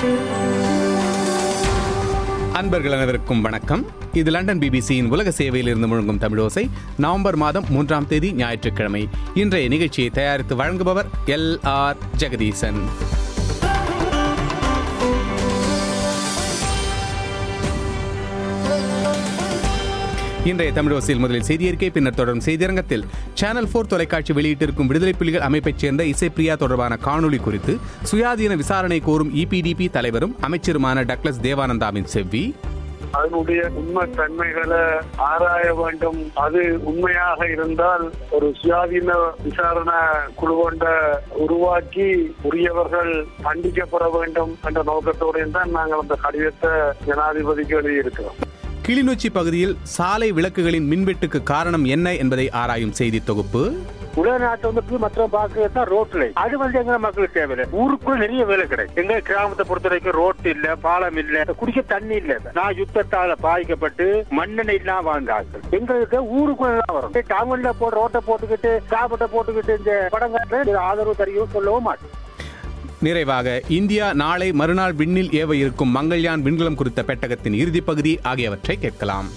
அன்பர்கள் அனைவருக்கும் வணக்கம் இது லண்டன் பிபிசியின் உலக சேவையில் இருந்து முழங்கும் தமிழோசை நவம்பர் மாதம் மூன்றாம் தேதி ஞாயிற்றுக்கிழமை இன்றைய நிகழ்ச்சியை தயாரித்து வழங்குபவர் எல் ஆர் ஜெகதீசன் இன்றைய தமிழோசையில் முதலில் செய்தியறிக்கை பின்னர் தொடரும் செய்தியரங்கத்தில் சேனல் போர் தொலைக்காட்சி வெளியிட்டிருக்கும் விடுதலை புலிகள் அமைப்பைச் சேர்ந்த இசைப்பிரியா தொடர்பான காணொளி குறித்து சுயாதீன விசாரணை கோரும் இபிடிபி தலைவரும் அமைச்சருமான டக்ளஸ் தேவானந்தாவின் செவ்வி அதனுடைய உண்மை தன்மைகளை ஆராய வேண்டும் அது உண்மையாக இருந்தால் ஒரு சுயாதீன விசாரணை குழு கொண்ட உருவாக்கி உரியவர்கள் தண்டிக்கப்பட வேண்டும் என்ற நோக்கத்தோடு தான் நாங்கள் அந்த கடிதத்தை ஜனாதிபதிக்கு எழுதியிருக்கிறோம் கிளிநொச்சி பகுதியில் சாலை விளக்குகளின் மின்வெட்டுக்கு காரணம் என்ன என்பதை ஆராயும் செய்தி தொகுப்பு உலக நாட்டை வந்து மற்ற பார்க்கறது தான் ரோட்ல அது வந்து எங்க மக்களுக்கு தேவையில்லை ஊருக்குள்ள நிறைய வேலை கிடைக்கும் எங்க கிராமத்தை பொறுத்த வரைக்கும் ரோட் இல்ல பாலம் இல்ல குடிக்க தண்ணி இல்ல நான் யுத்தத்தால பாதிக்கப்பட்டு மண்ணெண்ணெய் இல்லாம வாழ்ந்தார்கள் எங்களுக்கு ஊருக்குள்ள தான் வரும் டவுன்ல போட்டு ரோட்டை போட்டுக்கிட்டு சாப்பிட்ட போட்டுக்கிட்டு இந்த படம் காட்டுறது ஆதரவு தரையும் சொல்லவும் மாட்டேன் நிறைவாக இந்தியா நாளை மறுநாள் விண்ணில் ஏவ இருக்கும் மங்கள்யான் விண்கலம் குறித்த பெட்டகத்தின் இறுதிப் பகுதி ஆகியவற்றை கேட்கலாம்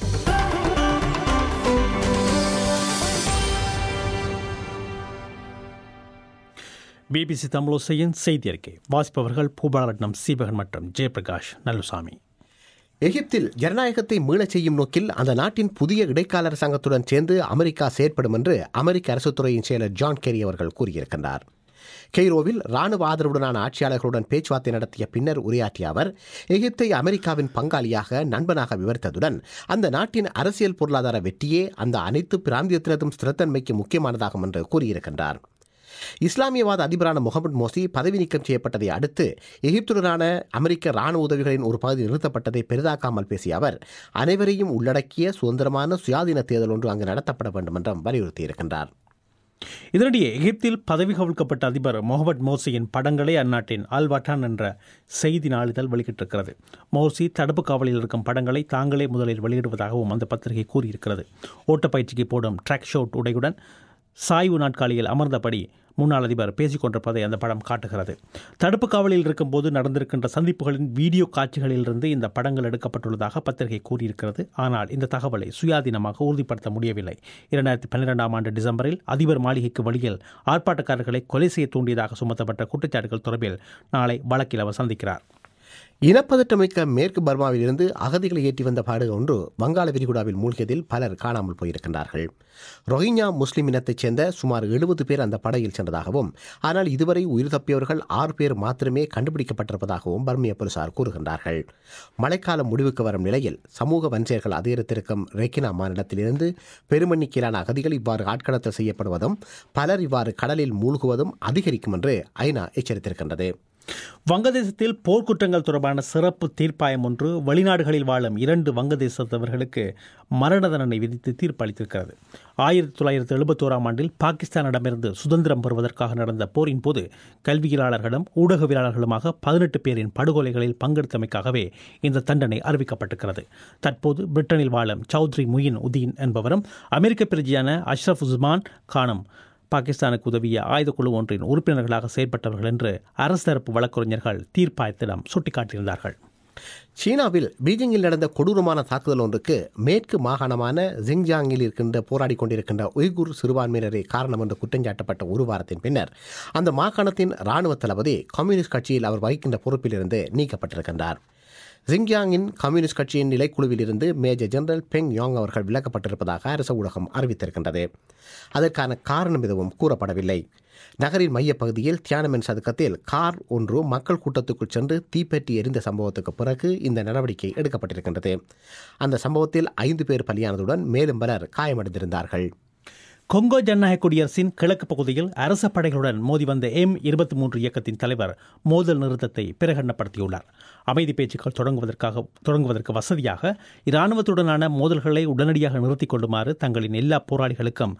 பிபிசி தமிழோசையின் செய்தி அறிக்கை வாசிப்பவர்கள் பூபாலரட்னம் சீபகன் மற்றும் ஜெயபிரகாஷ் நல்லுசாமி எகிப்தில் ஜனநாயகத்தை மீளச் செய்யும் நோக்கில் அந்த நாட்டின் புதிய இடைக்கால அரசாங்கத்துடன் சேர்ந்து அமெரிக்கா செயற்படும் என்று அமெரிக்க அரசுத்துறையின் செயலர் ஜான் கெரி அவர்கள் கூறியிருக்கின்றார் கெய்ரோவில் ராணுவ ஆதரவுடனான ஆட்சியாளர்களுடன் பேச்சுவார்த்தை நடத்திய பின்னர் உரையாற்றிய அவர் எகிப்தை அமெரிக்காவின் பங்காளியாக நண்பனாக விவரித்ததுடன் அந்த நாட்டின் அரசியல் பொருளாதார வெற்றியே அந்த அனைத்து பிராந்தியத்தினதும் ஸ்திரத்தன்மைக்கு முக்கியமானதாகும் என்று கூறியிருக்கின்றார் இஸ்லாமியவாத அதிபரான முகமது மோசி பதவி நீக்கம் செய்யப்பட்டதை அடுத்து எகிப்துடனான அமெரிக்க ராணுவ உதவிகளின் ஒரு பகுதி நிறுத்தப்பட்டதை பெரிதாக்காமல் பேசிய அவர் அனைவரையும் உள்ளடக்கிய சுதந்திரமான சுயாதீன தேர்தல் ஒன்று அங்கு நடத்தப்பட வேண்டும் என்றும் வலியுறுத்தியிருக்கின்றார் இதனிடையே எகிப்தில் பதவி கவிழ்க்கப்பட்ட அதிபர் முகமது மோசியின் படங்களை அந்நாட்டின் அல் வட்டான் என்ற செய்தி நாளிதழ் வெளியிட்டிருக்கிறது மோசி தடுப்பு காவலில் இருக்கும் படங்களை தாங்களே முதலில் வெளியிடுவதாகவும் அந்த பத்திரிகை கூறியிருக்கிறது ஓட்டப்பயிற்சிக்கு போடும் ட்ராக் ஷோட் உடையுடன் சாய்வு நாட்காலியில் அமர்ந்தபடி முன்னாள் அதிபர் பேசிக் கொண்டிருப்பதை அந்த படம் காட்டுகிறது தடுப்பு காவலில் இருக்கும்போது நடந்திருக்கின்ற சந்திப்புகளின் வீடியோ காட்சிகளிலிருந்து இந்த படங்கள் எடுக்கப்பட்டுள்ளதாக பத்திரிகை கூறியிருக்கிறது ஆனால் இந்த தகவலை சுயாதீனமாக உறுதிப்படுத்த முடியவில்லை இரண்டாயிரத்தி பன்னிரெண்டாம் ஆண்டு டிசம்பரில் அதிபர் மாளிகைக்கு வழியில் ஆர்ப்பாட்டக்காரர்களை கொலை செய்ய தூண்டியதாக சுமத்தப்பட்ட குற்றச்சாட்டுகள் தொடர்பில் நாளை வழக்கில் அவர் சந்திக்கிறார் இனப்பதட்டமிக்க மேற்கு பர்மாவில் இருந்து அகதிகளை ஏற்றி வந்த படகு ஒன்று வங்காள விரிகுடாவில் மூழ்கியதில் பலர் காணாமல் போயிருக்கின்றார்கள் ரொஹிங்யா முஸ்லிம் இனத்தைச் சேர்ந்த சுமார் எழுபது பேர் அந்த படகில் சென்றதாகவும் ஆனால் இதுவரை உயிர் தப்பியவர்கள் ஆறு பேர் மாத்திரமே கண்டுபிடிக்கப்பட்டிருப்பதாகவும் பர்மிய போலீசார் கூறுகின்றார்கள் மழைக்காலம் முடிவுக்கு வரும் நிலையில் சமூக வன்செயல்கள் அதிகரித்திருக்கும் ரெக்கினா மாநிலத்திலிருந்து பெருமண்ணிக்கையிலான அகதிகள் இவ்வாறு ஆட்கடத்தல் செய்யப்படுவதும் பலர் இவ்வாறு கடலில் மூழ்குவதும் அதிகரிக்கும் என்று ஐநா எச்சரித்திருக்கின்றது வங்கதேசத்தில் போர்க்குற்றங்கள் தொடர்பான சிறப்பு தீர்ப்பாயம் ஒன்று வெளிநாடுகளில் வாழும் இரண்டு வங்கதேசத்தவர்களுக்கு மரண தண்டனை விதித்து தீர்ப்பளித்திருக்கிறது ஆயிரத்தி தொள்ளாயிரத்தி எழுபத்தோராம் ஆண்டில் பாகிஸ்தானிடமிருந்து சுதந்திரம் பெறுவதற்காக நடந்த போரின் போது கல்வியலாளர்களும் ஊடகவியலாளர்களுமாக பதினெட்டு பேரின் படுகொலைகளில் பங்கெடுத்தமைக்காகவே இந்த தண்டனை அறிவிக்கப்பட்டிருக்கிறது தற்போது பிரிட்டனில் வாழும் சௌத்ரி முயின் உதீன் என்பவரும் அமெரிக்க பிரஜையான அஷ்ரஃப் உஸ்மான் கானும் பாகிஸ்தானுக்கு உதவிய ஆயுதக்குழு ஒன்றின் உறுப்பினர்களாக செயல்பட்டவர்கள் என்று அரசு தரப்பு வழக்கறிஞர்கள் தீர்ப்பாயத்திடம் சுட்டிக்காட்டியிருந்தார்கள் சீனாவில் பீஜிங்கில் நடந்த கொடூரமான தாக்குதல் ஒன்றுக்கு மேற்கு மாகாணமான ஜிங்ஜாங்கில் இருக்கின்ற போராடி கொண்டிருக்கின்ற உய்குர் சிறுபான்மையினரே காரணம் என்று குற்றஞ்சாட்டப்பட்ட ஒரு வாரத்தின் பின்னர் அந்த மாகாணத்தின் இராணுவ தளபதி கம்யூனிஸ்ட் கட்சியில் அவர் வகிக்கின்ற பொறுப்பிலிருந்து நீக்கப்பட்டிருக்கின்றார் ஜிங்யாங்கின் கம்யூனிஸ்ட் கட்சியின் நிலைக்குழுவில் இருந்து மேஜர் ஜெனரல் பெங் யாங் அவர்கள் விலக்கப்பட்டிருப்பதாக அரசு ஊடகம் அறிவித்திருக்கின்றது அதற்கான காரணம் எதுவும் கூறப்படவில்லை நகரின் மையப்பகுதியில் தியானமென் சதுக்கத்தில் கார் ஒன்று மக்கள் கூட்டத்துக்குள் சென்று தீப்பற்றி எரிந்த சம்பவத்துக்கு பிறகு இந்த நடவடிக்கை எடுக்கப்பட்டிருக்கின்றது அந்த சம்பவத்தில் ஐந்து பேர் பலியானதுடன் மேலும் பலர் காயமடைந்திருந்தார்கள் கொங்கோ ஜனநாயக குடியரசின் கிழக்கு பகுதியில் அரச படைகளுடன் மோதி வந்த எம் இருபத்தி மூன்று இயக்கத்தின் தலைவர் மோதல் நிறுத்தத்தை பிரகடனப்படுத்தியுள்ளார் அமைதி பேச்சுக்கள் தொடங்குவதற்காக தொடங்குவதற்கு வசதியாக இராணுவத்துடனான மோதல்களை உடனடியாக நிறுத்திக் கொள்ளுமாறு தங்களின் எல்லா போராளிகளுக்கும்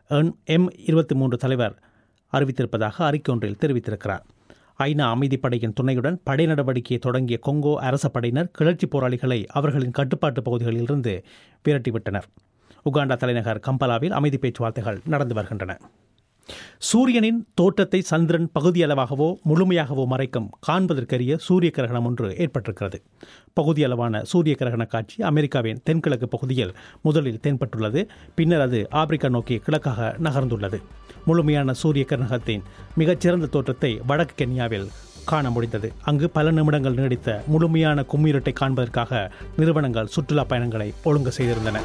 எம் இருபத்தி மூன்று தலைவர் அறிவித்திருப்பதாக அறிக்கை ஒன்றில் தெரிவித்திருக்கிறார் ஐநா அமைதிப்படையின் துணையுடன் படை நடவடிக்கையை தொடங்கிய கொங்கோ அரச படையினர் கிளர்ச்சி போராளிகளை அவர்களின் கட்டுப்பாட்டு பகுதிகளிலிருந்து விரட்டிவிட்டனர் உகாண்டா தலைநகர் கம்பலாவில் அமைதி பேச்சுவார்த்தைகள் நடந்து வருகின்றன சூரியனின் தோற்றத்தை சந்திரன் பகுதியளவாகவோ முழுமையாகவோ மறைக்கும் காண்பதற்கரிய சூரிய கிரகணம் ஒன்று ஏற்பட்டிருக்கிறது பகுதியளவான சூரிய கிரகண காட்சி அமெரிக்காவின் தென்கிழக்கு பகுதியில் முதலில் தென்பட்டுள்ளது பின்னர் அது ஆப்பிரிக்கா நோக்கி கிழக்காக நகர்ந்துள்ளது முழுமையான சூரிய கிரகணத்தின் மிகச்சிறந்த தோற்றத்தை வடக்கு கென்யாவில் காண முடிந்தது அங்கு பல நிமிடங்கள் நீடித்த முழுமையான கும்மிருட்டை காண்பதற்காக நிறுவனங்கள் சுற்றுலா பயணங்களை ஒழுங்கு செய்திருந்தன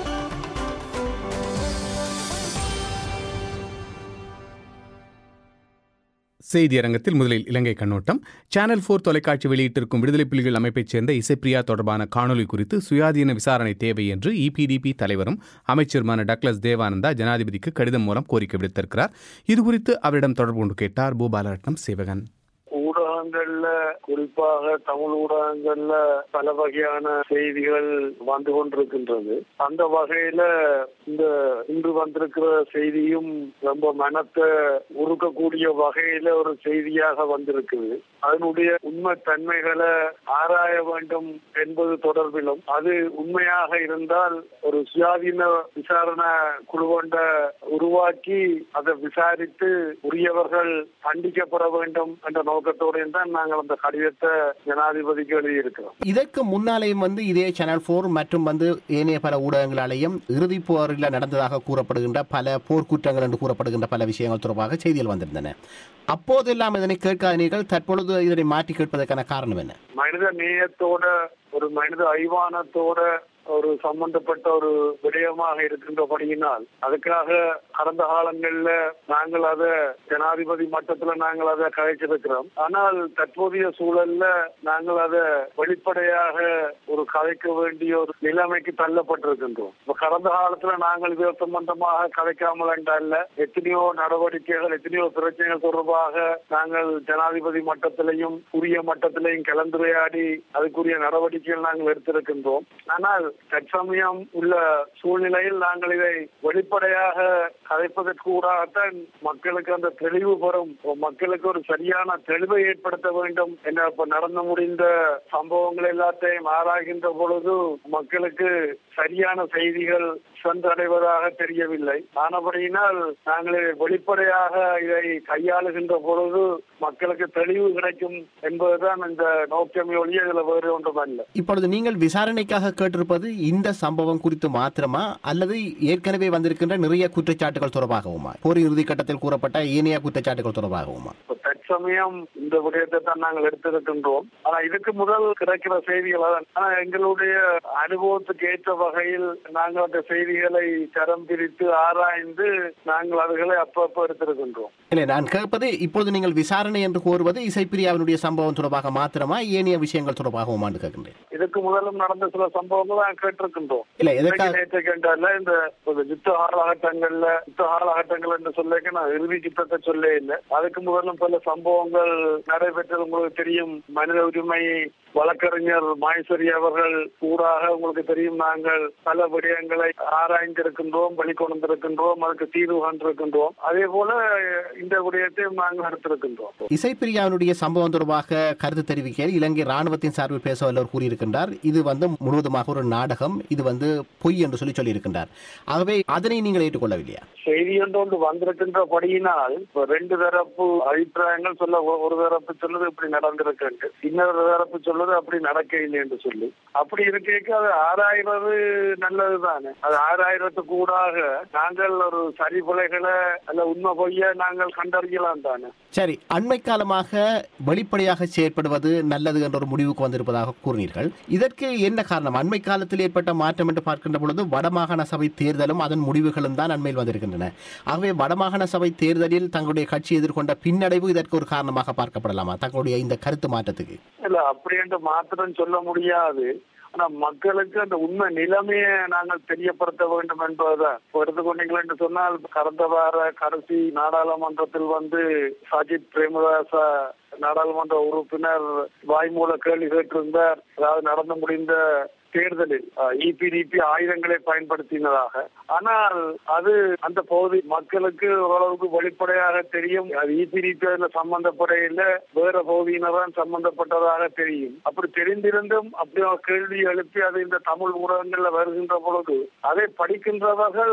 செய்தி அரங்கத்தில் முதலில் இலங்கை கண்ணோட்டம் சேனல் போர் தொலைக்காட்சி வெளியிட்டிருக்கும் விடுதலை புலிகள் அமைப்பைச் சேர்ந்த இசைப்பிரியா தொடர்பான காணொலி குறித்து சுயாதீன விசாரணை தேவை என்று இபிடிபி தலைவரும் அமைச்சருமான டக்ளஸ் தேவானந்தா ஜனாதிபதிக்கு கடிதம் மூலம் கோரிக்கை விடுத்திருக்கிறார் இதுகுறித்து அவரிடம் தொடர்பு கொண்டு கேட்டார் பூபாலரட்னம் சேவகன் ஊடகங்கள்ல குறிப்பாக தமிழ் ஊடகங்கள்ல பல வகையான செய்திகள் வந்து கொண்டிருக்கின்றது அந்த வகையில இந்த இன்று வந்திருக்கிற செய்தியும் ரொம்ப மனத்தை உருக்கக்கூடிய வகையில ஒரு செய்தியாக வந்திருக்குது அதனுடைய உண்மை தன்மைகளை ஆராய வேண்டும் என்பது தொடர்பிலும் அது உண்மையாக இருந்தால் ஒரு சுயாதீன விசாரணை குழுவொண்ட உருவாக்கி அதை விசாரித்து உரியவர்கள் தண்டிக்கப்பட வேண்டும் என்ற நோக்கத்தோடு தான் நாங்கள் அந்த கடிதத்தை ஜனாதிபதிக்கு எழுதியிருக்கிறோம் இதற்கு முன்னாலேயும் வந்து இதே சேனல் போர் மற்றும் வந்து ஏனைய பல ஊடகங்களாலேயும் இறுதிப் போரில் நடந்ததாக கூறப்படுகின்ற பல போர்க்குற்றங்கள் என்று கூறப்படுகின்ற பல விஷயங்கள் தொடர்பாக செய்திகள் வந்திருந்தன அப்போதெல்லாம் இதனை கேட்காதீர்கள் தற்பொழுது இதனை மாற்றி கேட்பதற்கான காரணம் என்ன மனித நேயத்தோட ஒரு மனித ஐவானத்தோட ஒரு சம்பந்தப்பட்ட ஒரு விடயமாக இருக்கின்றபடியினால் அதுக்காக கடந்த காலங்கள்ல நாங்கள் அதை ஜனாதிபதி மட்டத்துல நாங்கள் அதை கதைச்சிருக்கிறோம் ஆனால் தற்போதைய சூழல்ல நாங்கள் அதை வெளிப்படையாக ஒரு கதைக்க வேண்டிய ஒரு நிலைமைக்கு தள்ளப்பட்டிருக்கின்றோம் இப்ப கடந்த காலத்துல நாங்கள் இது சம்பந்தமாக கதைக்காமல் என்றல்ல எத்தனையோ நடவடிக்கைகள் எத்தனையோ பிரச்சனைகள் தொடர்பாக நாங்கள் ஜனாதிபதி மட்டத்திலையும் உரிய மட்டத்திலையும் கலந்துரையாடி அதுக்குரிய நடவடிக்கைகள் நாங்கள் எடுத்திருக்கின்றோம் ஆனால் தற்சமயம் உள்ள சூழ்நிலையில் நாங்கள் இதை வெளிப்படையாக கதைப்பதற்கு ஊடாகத்தான் மக்களுக்கு அந்த தெளிவு பெறும் மக்களுக்கு ஒரு சரியான தெளிவை ஏற்படுத்த வேண்டும் என்ற இப்ப நடந்து முடிந்த சம்பவங்கள் எல்லாத்தையும் ஆராய்கின்ற பொழுது மக்களுக்கு சரியான செய்திகள் சென்றடைவதாக தெரியவில்லை ஆனபடியினால் நாங்கள் இதை வெளிப்படையாக இதை கையாளுகின்ற பொழுது மக்களுக்கு தெளிவு கிடைக்கும் என்பதுதான் இந்த நோக்கமே ஒழிய இதுல வேறு ஒன்றும் அல்ல இப்பொழுது நீங்கள் விசாரணைக்காக கேட்டிருப்பது இந்த சம்பவம் குறித்து மாத்திரமா அல்லது ஏற்கனவே வந்திருக்கின்ற நிறைய குற்றச்சாட்டுகள் தொடர்பாகவுமா போர் இறுதி கட்டத்தில் கூறப்பட்ட ஏனைய குற்றச்சாட்டுகள் தொடர்பாகவுமா இப்ப தற்சமயம் இந்த விடயத்தை தான் நாங்கள் எடுத்திருக்கின்றோம் ஆனா இதுக்கு முதல் கிடைக்கிற செய்திகள் அதான். ஆனா எங்களுடைய அனுபவத்துக்கு ஏற்ற வகையில் நாங்கள் அந்த செய்திகளை தரம் பிரித்து ஆராய்ந்து நாங்கள் அதுகளை அப்பப்ப எடுத்திருக்கின்றோம் இல்லை நான் கேட்பது இப்பொழுது நீங்கள் விசாரணை என்று கோருவது இசைப்பிரியாவினுடைய சம்பவம் தொடர்பாக மாத்திரமா ஏனைய விஷயங்கள் தொடர்பாகவுமான்னு கேட்கின்றேன் இதுக்கு முதலும் நடந்த சில சம்பவங்கள் நான் கேட்டிருக்கின்றோம் இல்ல எதற்காக நேற்று கேட்டால இந்த ஒரு யுத்த காலகட்டங்கள்ல யுத்த காலகட்டங்கள் என்று சொல்லிக்க நான் இறுதி யுத்தத்தை சொல்ல இல்லை அதுக்கு முதலும் பல சம்பவங்கள் நடைபெற்றது உங்களுக்கு தெரியும் மனித உரிமை வழக்கறிஞர் மாயசரி அவர்கள் கூடாக உங்களுக்கு தெரியும் நாங்கள் பல விடயங்களை ஆராய்ந்திருக்கின்றோம் வெளிக்கொண்டிருக்கின்றோம் அதுக்கு தீர்வு கண்டிருக்கின்றோம் அதே போல இந்த விடயத்தையும் நாங்கள் எடுத்திருக்கின்றோம் இசைப்பிரியாவினுடைய சம்பவம் தொடர்பாக கருத்து தெரிவிக்கையில் இலங்கை ராணுவத்தின் சார்பில் பேச வல்லவர் கூறியிருக்கின்றார் இது வந்து முழுவதுமாக ஒரு நாடகம் இது வந்து பொய் என்று சொல்லி சொல்லியிருக்கின்றார் ஆகவே அதனை நீங்கள் ஏற்றுக்கொள்ளவில்லையா செய்தி என்று ஒன்று வந்திருக்கின்றபடியினால் இப்ப ரெண்டு தரப்பு அபிப்பிராயங்கள் சொல்ல ஒ- ஒரு தரப்பு சொல்லுது இப்படி நடந்திருக்கு இன்னொரு தரப்பு சொல்லுது அப்படி நடக்க இல்லை என்று சொல்லி அப்படி இருக்க அது ஆராய்வது நல்லது தானே அது ஆராய்றதுக்கு கூடாக நாங்கள் ஒரு சரிபுலைகளை அல்ல உண்மை பொய்ய நாங்கள் கண்டறியலாம் தானே சரி அண்மை காலமாக வெளிப்படையாக செயற்படுவது நல்லது என்ற ஒரு முடிவுக்கு வந்திருப்பதாக கூறினீர்கள் இதற்கு என்ன காரணம் அண்மை காலத்தில் ஏற்பட்ட மாற்றம் என்று பார்க்கின்ற பொழுது வடமாகாண சபை தேர்தலும் அதன் முடிவுகளும் தான் அண்மையில் வந்திருக்கின்றன ஆகவே வடமாகாண சபை தேர்தலில் தங்களுடைய கட்சி எதிர்கொண்ட பின்னடைவு இதற்கு ஒரு காரணமாக பார்க்கப்படலாமா தங்களுடைய இந்த கருத்து மாற்றத்துக்கு இல்ல அப்படி என்று மாத்திரம் சொல்ல முடியாது ஆனா மக்களுக்கு அந்த உண்மை நிலைமையை நாங்கள் தெரியப்படுத்த வேண்டும் என்பதுதான் இப்ப எடுத்துக்கொண்டீங்கள் என்று சொன்னால் கடந்த வார கடைசி நாடாளுமன்றத்தில் வந்து சஜித் பிரேமதாச நாடாளுமன்ற உறுப்பினர் வாய்மூல கேள்வி கேட்டிருந்தார் அதாவது நடந்து முடிந்த தேர்தலில் இபிடிபி ஆயுதங்களை பயன்படுத்தினதாக ஆனால் அது அந்த பகுதி மக்களுக்கு ஓரளவுக்கு வெளிப்படையாக தெரியும் அது இபிடிபி அதுல சம்பந்தப்படையில வேற பகுதியினர் தான் சம்பந்தப்பட்டதாக தெரியும் அப்படி தெரிந்திருந்தும் அப்படி ஒரு கேள்வி எழுப்பி அது இந்த தமிழ் ஊடகங்கள்ல வருகின்ற பொழுது அதை படிக்கின்றவர்கள்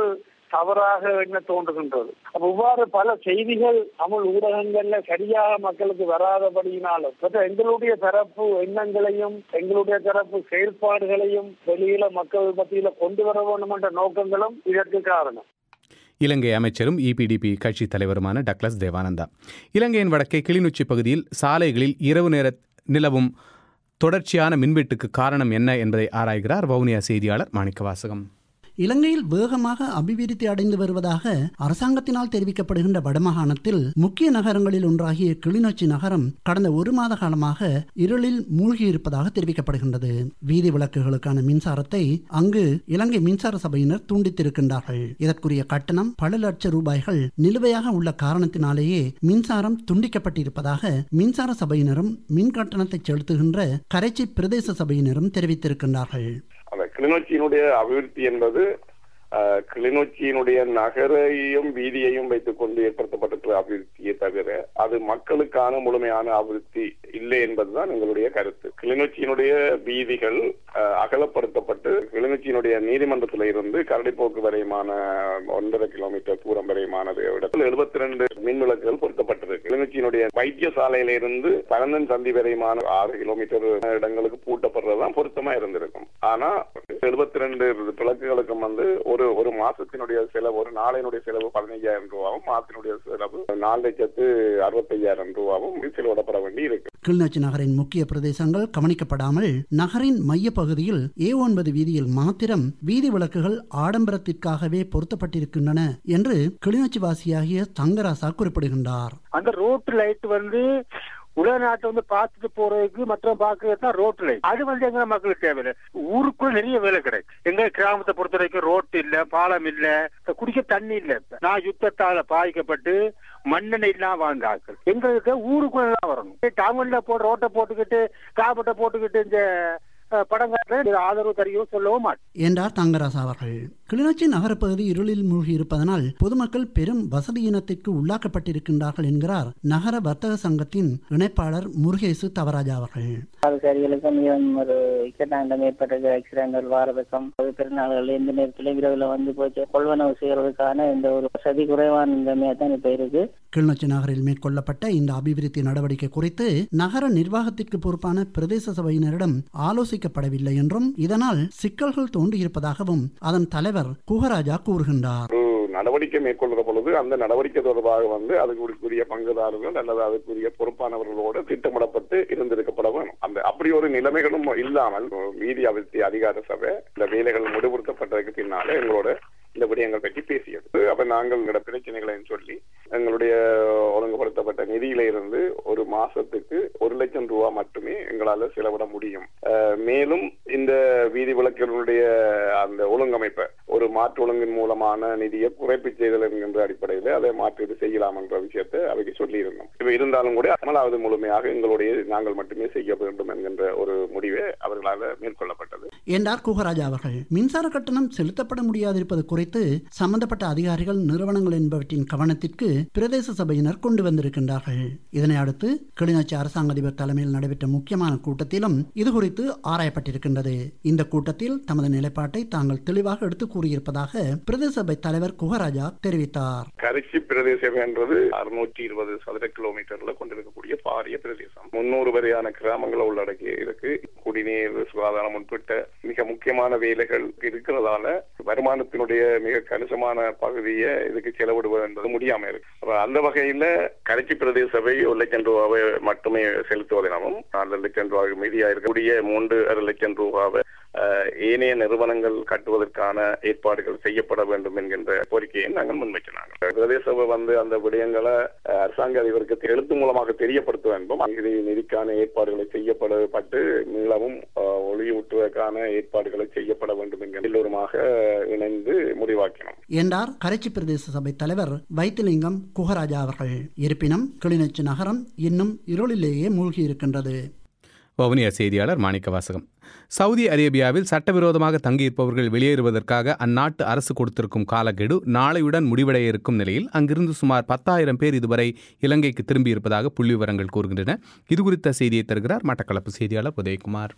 தவறாக எண்ண தோன்றுகின்றது அப்ப இவ்வாறு பல செய்திகள் தமிழ் ஊடகங்கள்ல சரியாக மக்களுக்கு வராதபடியினாலும் மற்ற எங்களுடைய தரப்பு எண்ணங்களையும் எங்களுடைய தரப்பு செயல்பாடுகளையும் வெளியில மக்கள் மத்தியில கொண்டு வர வேண்டும் என்ற நோக்கங்களும் இதற்கு காரணம் இலங்கை அமைச்சரும் இபிடிபி கட்சி தலைவருமான டக்ளஸ் தேவானந்தா இலங்கையின் வடக்கே கிளிநொச்சி பகுதியில் சாலைகளில் இரவு நேர நிலவும் தொடர்ச்சியான மின்வெட்டுக்கு காரணம் என்ன என்பதை ஆராய்கிறார் வவுனியா செய்தியாளர் மாணிக்கவாசகம் இலங்கையில் வேகமாக அபிவிருத்தி அடைந்து வருவதாக அரசாங்கத்தினால் தெரிவிக்கப்படுகின்ற வடமாகாணத்தில் முக்கிய நகரங்களில் ஒன்றாகிய கிளிநொச்சி நகரம் கடந்த ஒரு மாத காலமாக இருளில் மூழ்கியிருப்பதாக தெரிவிக்கப்படுகின்றது வீதி விளக்குகளுக்கான மின்சாரத்தை அங்கு இலங்கை மின்சார சபையினர் துண்டித்திருக்கின்றார்கள் இதற்குரிய கட்டணம் பல லட்சம் ரூபாய்கள் நிலுவையாக உள்ள காரணத்தினாலேயே மின்சாரம் துண்டிக்கப்பட்டிருப்பதாக மின்சார சபையினரும் மின் கட்டணத்தை செலுத்துகின்ற கரைச்சி பிரதேச சபையினரும் தெரிவித்திருக்கின்றார்கள் அந்த கிளிநொச்சியினுடைய அபிவிருத்தி என்பது அஹ், கிளிநொச்சியினுடைய நகரையும் வீதியையும் வைத்துக் கொண்டு ஏற்படுத்தப்பட்டிருக்கிற அபிவிருத்தியை தவிர அது மக்களுக்கான முழுமையான அபிவிருத்தி இல்லை என்பதுதான் எங்களுடைய கருத்து கிளிநொச்சியினுடைய வீதிகள் அஹ், அகலப்படுத்தப்பட்டு கிளிநொச்சியினுடைய நீதிமன்றத்தில் இருந்து கரடிப்போக்கு வரையுமான ஒன்றரை கிலோமீட்டர் தூரம் வரையுமான இடத்தில் எழுபத்தி ரெண்டு மின் விளக்குகள் பொருத்தப்பட்டிருக்கு கிளிநொச்சியினுடைய வைத்தியசாலையில இருந்து பரந்தன் சந்தி வரையுமான ஆறு கிலோமீட்டர் இடங்களுக்கு பூட்டப்படுறதுதான் பொருத்தமா இருந்திருக்கும் ஆனா எழுபத்தி ரெண்டு விளக்குகளுக்கும் வந்து ஒரு ஒரு மாசத்தினுடைய செலவு ஒரு நாளினுடைய செலவு பதினைஞ்சாயிரம் ரூபாவும் மாசத்தினுடைய செலவு நாலு லட்சத்து அறுபத்தையாயிரம் ரூபாவும் செலவிடப்பட வேண்டி இருக்கு கிளிநொச்சி நகரின் முக்கிய பிரதேசங்கள் கவனிக்கப்படாமல் நகரின் மைய பகுதியில் ஏ ஒன்பது வீதியில் மாத்திரம் வீதி விளக்குகள் ஆடம்பரத்திற்காகவே பொருத்தப்பட்டிருக்கின்றன என்று கிளிநொச்சி வாசியாகிய தங்கராசா குறிப்பிடுகின்றார் அந்த ரோட்டு லைட் வந்து உலக நாட்டை வந்து பார்த்துட்டு போறதுக்கு மற்ற பார்க்கறது தான் ரோட்டு லைட் அது வந்து எங்க மக்களுக்கு தேவையில்லை ஊருக்குள்ள நிறைய வேலை கிடைக்கும் எங்க கிராமத்தை பொறுத்த வரைக்கும் ரோட்டு இல்ல பாலம் இல்ல குடிக்க தண்ணி இல்ல இப்ப. நான் யுத்தத்தால பாதிக்கப்பட்டு மண்ணெண்ணெய் இல்லாம வாழ்ந்த ஆட்கள் எங்களுக்கு ஊருக்குள்ள தான் வரணும் டவுன்ல போட்டு ரோட்டை போட்டுக்கிட்டு காப்பட்டை போட்டுக்கிட்டு இந்த அஹ், படங்காட்டுல ஆதரவு தரையும் சொல்லவும் மாட்டேன் என்றார் தங்கராசா அவர்கள் கிளிநொச்சி நகரப்பகுதி இருளில் மூழ்கி இருப்பதனால் பொதுமக்கள் பெரும் வசதியினத்திற்கு உள்ளாக்கப்பட்டிருக்கின்றார்கள் என்கிறார் நகர வர்த்தக சங்கத்தின் இணைப்பாளர் முருகேசு தவராஜா அவர்கள் பாதசாரிகளுக்கும் மிகவும் ஒரு இக்கட்டாண்டம் ஏற்பட்டது ஆக்சிடென்டல் வாரதுக்கும் அது பெருநாள்கள் எந்த நேரத்திலும் இரவுல வந்து போச்சு கொள்வனவு செய்யறதுக்கான இந்த ஒரு வசதி குறைவான நிலைமையா தான் இப்ப இருக்கு கிளிநொச்சி நகரில் மேற்கொள்ளப்பட்ட இந்த அபிவிருத்தி நடவடிக்கை குறித்து நகர நிர்வாகத்திற்கு பொறுப்பான பிரதேச சபையினரிடம் ஆலோசிக்கப்படவில்லை என்றும் இதனால் சிக்கல்கள் தோன்றியிருப்பதாகவும் அதன் தலைவர் குகராஜா கூறுகின்றார் ஒரு நடவடிக்கை மேற்கொள்கிற பொழுது அந்த நடவடிக்கை தொடர்பாக வந்து அதுக்குரிய பங்குதாரர்கள் அல்லது அதுக்குரிய பொறுப்பானவர்களோடு திட்டமிடப்பட்டு இருந்திருக்கப்பட வேணும் அந்த அப்படி ஒரு நிலைமைகளும் இல்லாமல் வீதி அபிவிருத்தி அதிகார சபை இந்த வேலைகள் முடிவுறுத்தப்பட்டதுக்கு பின்னாலே எங்களோட இந்த விடயங்கள் பற்றி பேசியது அப்ப நாங்கள் எங்களோட பிரச்சனைகளையும் சொல்லி எங்களுடைய ஒழுங்குபடுத்தப்பட்ட நிதியில இருந்து ஒரு மாசத்துக்கு ஒரு லட்சம் ரூபாய் மட்டுமே எங்களால செலவிட முடியும் அஹ், மேலும் இந்த வீதி விளக்குகளுடைய அந்த ஒழுங்கமைப்பை ஒரு மாற்று ஒழுங்கின் மூலமான நிதியை குறைப்பு செய்தல் என்கின்ற அடிப்படையில் அதை மாற்றீடு செய்யலாம் என்ற விஷயத்தை அவைக்கு சொல்லியிருந்தோம் இப்ப இருந்தாலும் கூட அமலாவது முழுமையாக எங்களுடைய நாங்கள் மட்டுமே செய்ய வேண்டும் என்கின்ற ஒரு முடிவே அவர்களால் மேற்கொள்ளப்பட்டது என்றார் குகராஜா அவர்கள் மின்சார கட்டணம் செலுத்தப்பட முடியாதிருப்பது குறித்து சம்பந்தப்பட்ட அதிகாரிகள் நிறுவனங்கள் என்பவற்றின் கவனத்திற்கு பிரதேச சபையினர் கொண்டு வந்திருக்கின்றார்கள் இதனை அடுத்து கிளிநொச்சி அரசாங்க அதிபர் தலைமையில் நடைபெற்ற முக்கியமான கூட்டத்திலும் இது குறித்து ஆராயப்பட்டிருக்கின்றது இந்த கூட்டத்தில் தமது நிலைப்பாட்டை தாங்கள் தெளிவாக எடுத்து கூறியிருப்பதாக பிரதேச சபை தலைவர் குகராஜா தெரிவித்தார் கரிச்சி பிரதேசம் என்றது அறுநூற்றி இருபது சதுர கிலோமீட்டர்ல கொண்டிருக்கக்கூடிய பாரிய பிரதேசம் முன்னூறு வரையான கிராமங்களை உள்ளடக்கி இருக்கு குடிநீர் சுகாதாரம் உட்பட்ட மிக முக்கியமான வேலைகள் இருக்கிறதால வருமானத்தினுடைய மிக கணிசமான பகுதியை இதுக்கு செலவிடுவது என்பது முடியாம இருக்கு அப்ப அந்த வகையில கரைச்சி பிரதேச சபை ஒரு லட்சம் ரூபாவை மட்டுமே செலுத்துவதனாலும் நாலு லட்சம் ரூபாய்க்கு மீதியா இருக்கக்கூடிய மூன்று அரை லட்சம் ரூபாவை அஹ், ஏனைய நிறுவனங்கள் கட்டுவதற்கான ஏற்பாடுகள் செய்யப்பட வேண்டும் என்கின்ற கோரிக்கையை நாங்கள் முன்வைக்கிறாங்க பிரதேச சபை வந்து அந்த விடயங்களை அஹ், அரசாங்க அதிபருக்கு எழுத்து மூலமாக தெரியப்படுத்த வேண்டும் அங்கே நிதிக்கான ஏற்பாடுகளை செய்யப்படப்பட்டு மீளவும் அஹ், ஒளியூட்டுவதற்கான ஏற்பாடுகளை செய்யப்பட வேண்டும் என்கிற எல்லோருமாக இணைந்து முடிவாக்கினோம் என்றார் கரைச்சி பிரதேச சபை தலைவர் வைத்திலிங்கம் குகராஜா அவர்கள் இருப்பினும் கிளிநொச்சி நகரம் இன்னும் இருளிலேயே மூழ்கியிருக்கின்றது வவுனியா செய்தியாளர் மாணிக்க வாசகம் சவுதி அரேபியாவில் சட்டவிரோதமாக தங்கியிருப்பவர்கள் வெளியேறுவதற்காக அந்நாட்டு அரசு கொடுத்திருக்கும் காலக்கெடு நாளையுடன் முடிவடைய இருக்கும் நிலையில் அங்கிருந்து சுமார் பத்தாயிரம் பேர் இதுவரை இலங்கைக்கு திரும்பியிருப்பதாக புள்ளி விவரங்கள் கூறுகின்றன இது குறித்த செய்தியை தருகிறார் மட்டக்களப்பு செய்தியாளர் உதயகுமார்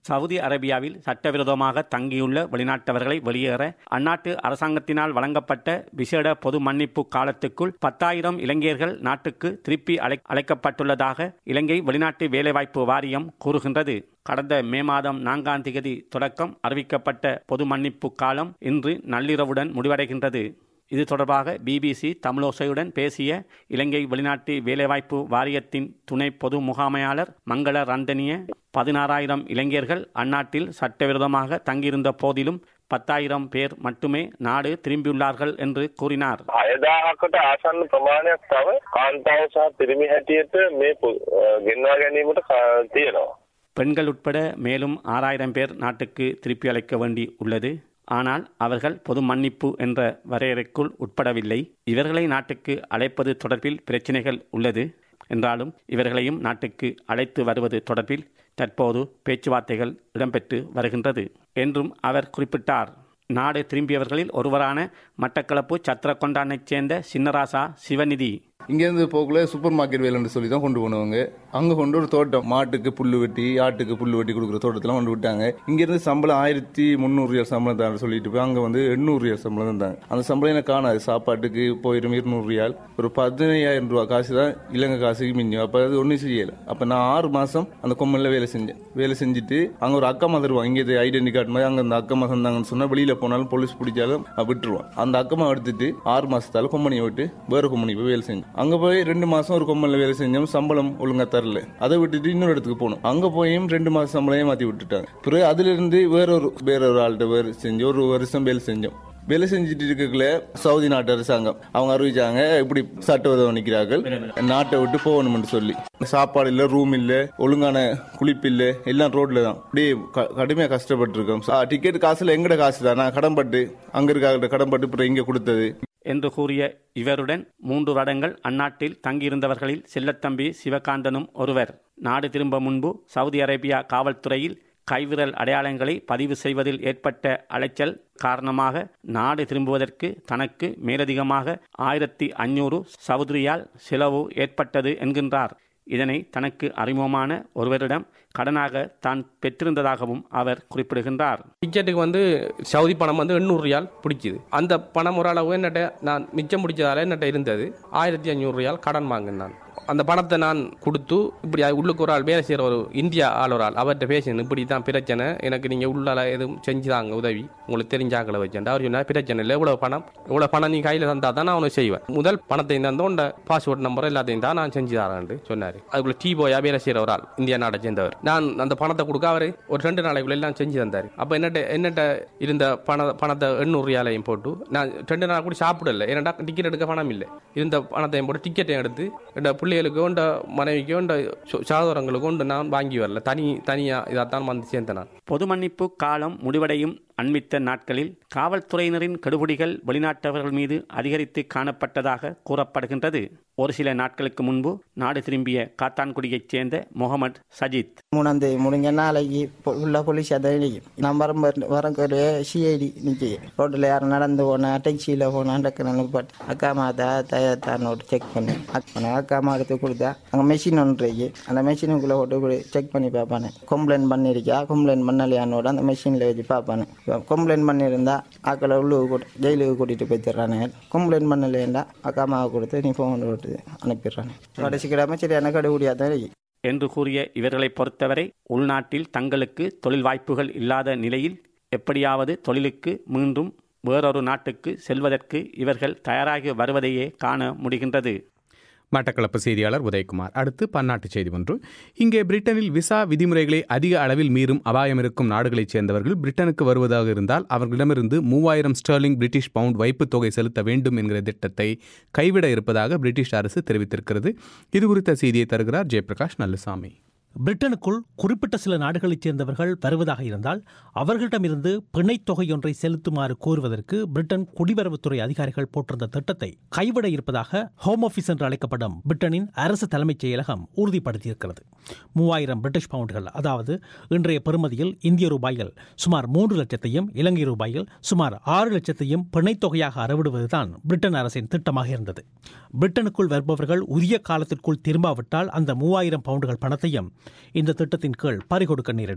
சவுதி அரேபியாவில் சட்டவிரோதமாக தங்கியுள்ள வெளிநாட்டவர்களை வெளியேற அந்நாட்டு அரசாங்கத்தினால் வழங்கப்பட்ட விசேட பொது மன்னிப்பு காலத்துக்குள் பத்தாயிரம் இலங்கையர்கள் நாட்டுக்கு திருப்பி அழை அழைக்கப்பட்டுள்ளதாக இலங்கை வெளிநாட்டு வேலைவாய்ப்பு வாரியம் கூறுகின்றது கடந்த மே மாதம் நான்காம் தேதி தொடக்கம் அறிவிக்கப்பட்ட பொது மன்னிப்பு காலம் இன்று நள்ளிரவுடன் முடிவடைகின்றது இது தொடர்பாக பிபிசி தமிழோசையுடன் பேசிய இலங்கை வெளிநாட்டு வேலைவாய்ப்பு வாரியத்தின் துணை பொது முகாமையாளர் மங்கள ரந்தனிய பதினாறாயிரம் இளைஞர்கள் அந்நாட்டில் சட்டவிரோதமாக தங்கியிருந்த போதிலும் பத்தாயிரம் பேர் மட்டுமே நாடு திரும்பியுள்ளார்கள் என்று கூறினார் හයදාහකට ආසන්න ප්‍රමාණයක් තව කාන්තාව සහ පිරිමි හැටියට මේ පු- අ, ගෙන්වා ගැනීමට කා- තියෙනවා. பெண்கள் உட்பட மேலும் ஆறாயிரம் பேர் நாட்டுக்கு திருப்பி அழைக்க வேண்டி உள்ளது ஆனால் அவர்கள் பொது மன்னிப்பு என்ற வரையறைக்குள் உட்படவில்லை இவர்களை நாட்டுக்கு அழைப்பது தொடர்பில் பிரச்சினைகள் உள்ளது என்றாலும் இவர்களையும் நாட்டுக்கு அழைத்து வருவது தொடர்பில் தற்போது பேச்சுவார்த்தைகள் இடம்பெற்று வருகின்றது என்றும் அவர் குறிப்பிட்டார் நாடு திரும்பியவர்களில் ஒருவரான மட்டக்களப்பு சத்திரக்கொண்டானைச் சேர்ந்த சின்னராசா சிவநிதி இங்கேருந்து போக்குள்ள சூப்பர் மார்க்கெட் வேலைன்னு சொல்லி தான் கொண்டு போனவங்க அங்கே கொண்டு ஒரு தோட்டம் மாட்டுக்கு புல்லு வெட்டி ஆட்டுக்கு புல்லு வெட்டி கொடுக்குற தோட்டத்தெல்லாம் கொண்டு விட்டாங்க இங்கேருந்து சம்பளம் ஆயிரத்தி முந்நூறு ரியால் சம்பளம் தான் சொல்லிட்டு போய் அங்கே வந்து எண்ணூறு ரியால் சம்பளம் தான் தாங்க அந்த சம்பளம் எனக்கு காணாது சாப்பாட்டுக்கு போயிடும் இருநூறு ரியால் ஒரு பதினையாயிரம் ரூபா காசு தான் இலங்கை காசுக்கு மிஞ்சும் அப்போ அது ஒன்றும் செய்யலை அப்போ நான் ஆறு மாதம் அந்த கொம்மலில் வேலை செஞ்சேன் வேலை செஞ்சுட்டு அங்கே ஒரு அக்கம்மா தருவாங்க இங்கே ஐடென்டி கார்டு மாதிரி அங்கே அந்த அக்கம்மா தந்தாங்கன்னு சொன்னால் வெளியில் போனாலும் போலீஸ் பிடிச்சாலும் அஹ் விட்டுருவான் அந்த அக்கம்மா எடுத்துட்டு ஆறு மாசத்தால கொம்பனியை விட்டு வேற கொம்பனி போய் வேலை செஞ்சோம் அங்க போய் ரெண்டு மாசம் ஒரு கொம்பனில் வேலை செஞ்சோம் சம்பளம் ஒழுங்கா தரல அதை விட்டுட்டு இன்னொரு இடத்துக்கு போனோம் அங்க போயும் ரெண்டு மாசம் சம்பளம் மாத்தி விட்டுட்டாங்க பிறகு அதுல இருந்து வேற ஒரு வேற ஒரு ஆள்கிட்ட வேலை செஞ்சு ஒரு வருஷம் வேலை செஞ்சோம் வேலை செஞ்சுட்டு இருக்கக்குள்ள சவுதி நாட்டு அரசாங்கம் அவங்க அறிவிச்சாங்க இப்படி சட்டவிரோதம் நிற்கிறார்கள் நாட்டை விட்டு போகணும்னு சொல்லி சாப்பாடு இல்ல ரூம் இல்ல ஒழுங்கான குளிப்பு இல்ல எல்லாம் ரோட்ல தான் அப்படியே க- கடுமையா கஷ்டப்பட்டு இருக்கோம் டிக்கெட் காசுல எங்கட காசு தான் நான் கடன்பட்டு அங்க இருக்க கடன்பட்டு அப்புறம் இங்க கொடுத்தது என்று கூறிய இவருடன் மூன்று வருடங்கள் அந்நாட்டில் தங்கியிருந்தவர்களில் செல்லத்தம்பி சிவகாந்தனும் ஒருவர் நாடு திரும்ப முன்பு சவுதி அரேபியா காவல்துறையில் கைவிரல் அடையாளங்களை பதிவு செய்வதில் ஏற்பட்ட அலைச்சல் காரணமாக நாடு திரும்புவதற்கு தனக்கு மேலதிகமாக ஆயிரத்தி ஐநூறு சவுதிரியால் செலவு ஏற்பட்டது என்கின்றார் இதனை தனக்கு அறிமுகமான ஒருவரிடம் கடனாக தான் பெற்றிருந்ததாகவும் அவர் குறிப்பிடுகின்றார் டிக்கெட்டுக்கு வந்து சவுதி பணம் வந்து எண்ணூறு ரியால் பிடிக்குது அந்த பணம் ஒரு அளவு என்னட்ட நான் மிச்சம் பிடிச்சதால என்னட்ட இருந்தது ஆயிரத்தி ஐநூறு ரியால் கடன் வாங்கினேன் அந்த பணத்தை நான் கொடுத்து இப்படி உள்ளுக்கு ஒரு ஆள் வேலை செய்கிற ஒரு இந்தியா ஆள் ஒரு ஆள் அவர்கிட்ட பேசணும் இப்படி தான் பிரச்சனை எனக்கு நீங்கள் உள்ளால எதுவும் செஞ்சுதாங்க உதவி உங்களுக்கு தெரிஞ்ச ஆக்களை வச்சேன் அவர் சொன்னார் பிரச்சனை இல்லை இவ்வளோ பணம் இவ்வளோ பணம் நீ கையில் தந்தால் தான் நான் அவனை செய்வேன் முதல் பணத்தையும் தந்தோம் உண்ட பாஸ்போர்ட் நம்பர் எல்லாத்தையும் தான் நான் செஞ்சு தரேன் சொன்னார் அதுக்குள்ள டீ போயா வேலை செய்கிற ஒரு ஆள் இந்தியா நாட்டை சேர்ந்தவர் நான் அந்த பணத்தை கொடுக்க அவர் ஒரு ரெண்டு நாளைக்குள்ள எல்லாம் செஞ்சு தந்தார் அப்போ என்னட்ட என்னட்ட இருந்த பண பணத்தை எண்ணூறு ரியாலையும் போட்டு நான் ரெண்டு நாள் கூட சாப்பிடல ஏன்னா டிக்கெட் எடுக்க பணம் இல்லை இருந்த பணத்தையும் போட்டு டிக்கெட்டையும் எடுத்து என் பிள்ளைகளுக்கு உண்ட மனைவிக்கு உண்ட சகோதரங்களுக்கு உண்டு நான் வாங்கி வரல தனி தனியாக இதாத்தான் வந்து சேர்ந்தேன் நான் பொது மன்னிப்பு காலம் முடிவடையும் அண்மித்த நாட்களில் காவல்துறையினரின் கெடுபிடிகள் வெளிநாட்டவர்கள் மீது அதிகரித்து காணப்பட்டதாக கூறப்படுகின்றது ஒரு சில நாட்களுக்கு முன்பு நாடு திரும்பிய காத்தான்குடியைச் சேர்ந்த முகமது சஜித் மூணாம் தேதி முடிஞ்ச நாளைக்கு பொ- உள்ள போலீஸ் அதை நிற்கும் நான் வரும்போது வரக்கு சிஐடி நிற்கி ரோட்டில் யாரும் நடந்து போனா டாக்ஸியில் போனா டக்குனு பாட்டு அக்கா மாதா தயாத்தானோட்டு செக் பண்ணி அக்கா அக்கா மாதத்தை கொடுத்தா அங்கே மெஷின் ஒன்று இருக்கு அந்த மெஷினுக்குள்ளே போட்டு செக் பண்ணி பார்ப்பானே கம்ப்ளைண்ட் பண்ணியிருக்கா கம்ப்ளைண்ட் பண்ணலையானோட அந்த மெஷினில் வச்சு பார்ப்பானே கம்ப்ளைண்ட் பண்ணியிருந்தா ஆக்களை உள்ளுக்கு கூட்டு ஜெயிலுக்கு கூட்டிகிட்டு போய் தர்றானே கம்ப்ளைண்ட் பண்ணலையேண்டா அக்கா மாவை கொடுத்து நீ ஃபோன் போட்டு அனுப்பிடுறானே கடைசி கிடாம சரியான கடுபடியாக தான் இருக்கு என்று கூறிய இவர்களை பொறுத்தவரை உள்நாட்டில் தங்களுக்கு தொழில் வாய்ப்புகள் இல்லாத நிலையில் எப்படியாவது தொழிலுக்கு மீண்டும் வேறொரு நாட்டுக்கு செல்வதற்கு இவர்கள் தயாராகி வருவதையே காண முடிகின்றது மட்டக்களப்பு செய்தியாளர் உதயகுமார் அடுத்து பன்னாட்டு செய்தி ஒன்று இங்கே பிரிட்டனில் விசா விதிமுறைகளை அதிக அளவில் மீறும் அபாயம் இருக்கும் நாடுகளைச் சேர்ந்தவர்கள் பிரிட்டனுக்கு வருவதாக இருந்தால் அவர்களிடமிருந்து மூவாயிரம் ஸ்டெர்லிங் பிரிட்டிஷ் பவுண்ட் வைப்புத் தொகை செலுத்த வேண்டும் என்கிற திட்டத்தை கைவிட இருப்பதாக பிரிட்டிஷ் அரசு தெரிவித்திருக்கிறது இது குறித்த செய்தியை தருகிறார் ஜெயபிரகாஷ் நல்லசாமி பிரிட்டனுக்குள் குறிப்பிட்ட சில நாடுகளைச் சேர்ந்தவர்கள் வருவதாக இருந்தால் அவர்களிடமிருந்து பிணைத் தொகையொன்றை செலுத்துமாறு கோருவதற்கு பிரிட்டன் குடிவரவுத்துறை அதிகாரிகள் போட்டிருந்த திட்டத்தை கைவிட இருப்பதாக ஹோம் ஆஃபீஸ் என்று அழைக்கப்படும் பிரிட்டனின் அரசு தலைமைச் செயலகம் உறுதிப்படுத்தியிருக்கிறது மூவாயிரம் பிரிட்டிஷ் பவுண்டுகள் அதாவது இன்றைய பெறுமதியில் இந்திய ரூபாயில் சுமார் மூன்று லட்சத்தையும் இலங்கை ரூபாயில் சுமார் ஆறு லட்சத்தையும் பிணைத் தொகையாக அறவிடுவதுதான் பிரிட்டன் அரசின் திட்டமாக இருந்தது பிரிட்டனுக்குள் வருபவர்கள் உரிய காலத்திற்குள் திரும்பாவிட்டால் அந்த மூவாயிரம் பவுண்டுகள் பணத்தையும் இந்த திட்டத்தின் கீழ் பறிகொடுக்க நேரிடும்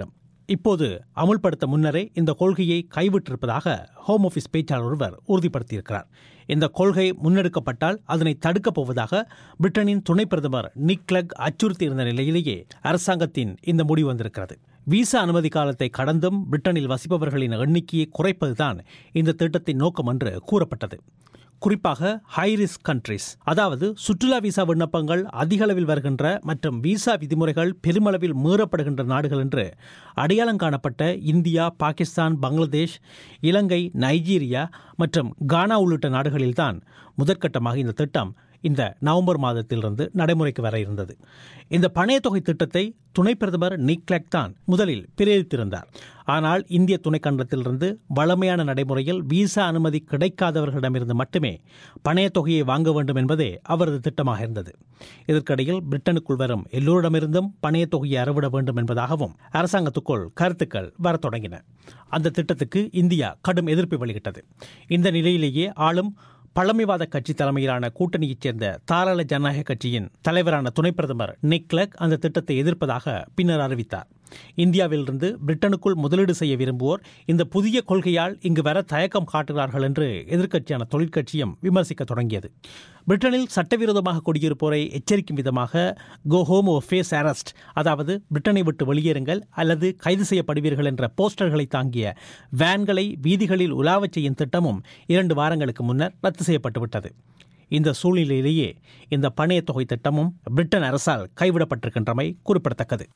இப்போது அமுல்படுத்த முன்னரே இந்த கொள்கையை கைவிட்டிருப்பதாக ஹோம் ஆஃபீஸ் பேச்சாளர் ஒருவர் உறுதிப்படுத்தியிருக்கிறார் இந்த கொள்கை முன்னெடுக்கப்பட்டால் அதனை தடுக்கப் போவதாக பிரிட்டனின் துணை பிரதமர் நிக் கிளக் அச்சுறுத்தியிருந்த நிலையிலேயே அரசாங்கத்தின் இந்த முடிவு வந்திருக்கிறது விசா அனுமதி காலத்தை கடந்தும் பிரிட்டனில் வசிப்பவர்களின் எண்ணிக்கையை குறைப்பதுதான் இந்த திட்டத்தின் நோக்கம் என்று கூறப்பட்டது குறிப்பாக ஹை ரிஸ்க் கண்ட்ரிஸ் அதாவது சுற்றுலா விசா விண்ணப்பங்கள் அதிக அளவில் வருகின்ற மற்றும் விசா விதிமுறைகள் பெருமளவில் மீறப்படுகின்ற நாடுகள் என்று அடையாளம் காணப்பட்ட இந்தியா பாகிஸ்தான் பங்களாதேஷ் இலங்கை நைஜீரியா மற்றும் கானா உள்ளிட்ட நாடுகளில்தான் முதற்கட்டமாக இந்த திட்டம் இந்த நவம்பர் மாதத்திலிருந்து நடைமுறைக்கு வர இருந்தது இந்த பணைய தொகை திட்டத்தை துணை பிரதமர் நிக்லெக் தான் முதலில் பிரேரித்திருந்தார் ஆனால் இந்திய துணைக்கண்டத்திலிருந்து வளமையான நடைமுறையில் விசா அனுமதி கிடைக்காதவர்களிடமிருந்து மட்டுமே பணைய தொகையை வாங்க வேண்டும் என்பதே அவரது திட்டமாக இருந்தது இதற்கிடையில் பிரிட்டனுக்குள் வரும் எல்லோரிடமிருந்தும் பணைய தொகையை அறவிட வேண்டும் என்பதாகவும் அரசாங்கத்துக்குள் கருத்துக்கள் வரத் தொடங்கின அந்த திட்டத்துக்கு இந்தியா கடும் எதிர்ப்பு வெளியிட்டது இந்த நிலையிலேயே ஆளும் பழமைவாத கட்சி தலைமையிலான கூட்டணியைச் சேர்ந்த தாராள ஜனநாயக கட்சியின் தலைவரான துணை பிரதமர் நிக்லக் அந்த திட்டத்தை எதிர்ப்பதாக பின்னர் அறிவித்தார் இந்தியாவிலிருந்து பிரிட்டனுக்குள் முதலீடு செய்ய விரும்புவோர் இந்த புதிய கொள்கையால் இங்கு வர தயக்கம் காட்டுகிறார்கள் என்று எதிர்க்கட்சியான தொழிற்கட்சியும் விமர்சிக்க தொடங்கியது பிரிட்டனில் சட்டவிரோதமாக குடியிருப்போரை எச்சரிக்கும் விதமாக go home or face arrest அதாவது பிரிட்டனை விட்டு வெளியேறுங்கள் அல்லது கைது செய்யப்படுவீர்கள் என்ற போஸ்டர்களை தாங்கிய வேன்களை வீதிகளில் உலாவச் செய்யும் திட்டமும் இரண்டு வாரங்களுக்கு முன்னர் ரத்து செய்யப்பட்டுவிட்டது இந்த சூழ்நிலையிலேயே இந்த பணைய தொகை திட்டமும் பிரிட்டன் அரசால் கைவிடப்பட்டிருக்கின்றமை குறிப்பிடத்தக்கது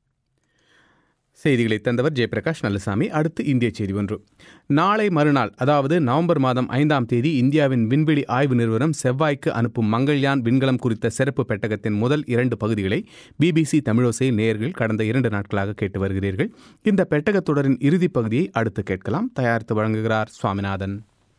செய்திகளை தந்தவர் ஜெயபிரகாஷ் நல்லசாமி அடுத்து இந்திய செய்தி ஒன்று நாளை மறுநாள் அதாவது நவம்பர் மாதம் ஐந்தாம் தேதி இந்தியாவின் விண்வெளி ஆய்வு நிறுவனம் செவ்வாய்க்கு அனுப்பும் மங்கள்யான் விண்கலம் குறித்த சிறப்பு பெட்டகத்தின் முதல் இரண்டு பகுதிகளை பிபிசி தமிழோசை நேயர்கள் கடந்த இரண்டு நாட்களாக கேட்டு வருகிறீர்கள் இந்த பெட்டகத் தொடரின் இறுதிப் பகுதியை அடுத்து கேட்கலாம் தயாரித்து வழங்குகிறார் சுவாமிநாதன்